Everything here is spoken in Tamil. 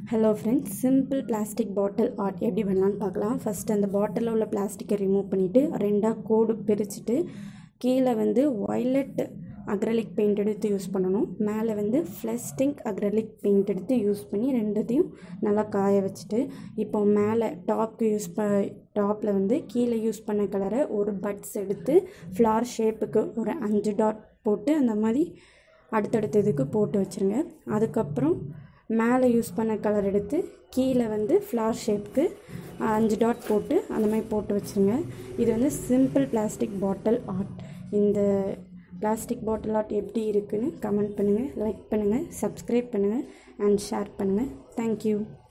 hello friends simple plastic bottle art எப்படி பண்ணலான்னு பார்க்கலாம் ஃபஸ்ட் அந்த பாட்டிலில் உள்ள பிளாஸ்டிக்கை ரிமூவ் பண்ணிவிட்டு ரெண்டாக கோடு பிரிச்சுட்டு கீழே வந்து வயலட் அக்ரலிக் பெயிண்ட் எடுத்து யூஸ் பண்ணணும் மேலே வந்து ஃப்ளஸ்டிங்க் அக்ரலிக் பெயிண்ட் எடுத்து யூஸ் பண்ணி ரெண்டுத்தையும் நல்லா காய வச்சுட்டு இப்போ மேலே டாப்க்கு யூஸ் ப டாப்பில் வந்து கீழே யூஸ் பண்ண கலரை ஒரு பட்ஸ் எடுத்து ஃப்ளார் ஷேப்புக்கு ஒரு அஞ்சு டாட் போட்டு அந்த மாதிரி அடுத்தடுத்த இதுக்கு போட்டு வச்சுருங்க அதுக்கப்புறம் மேலே யூஸ் பண்ண கலர் எடுத்து கீழே வந்து ஃப்ளார் ஷேப்புக்கு அஞ்சு டாட் போட்டு அந்த மாதிரி போட்டு வச்சுருங்க இது வந்து சிம்பிள் பிளாஸ்டிக் பாட்டில் ஆர்ட் இந்த பிளாஸ்டிக் பாட்டில் ஆர்ட் எப்படி இருக்குன்னு கமெண்ட் பண்ணுங்கள் லைக் பண்ணுங்கள் சப்ஸ்கிரைப் பண்ணுங்கள் அண்ட் ஷேர் பண்ணுங்கள் தேங்க்யூ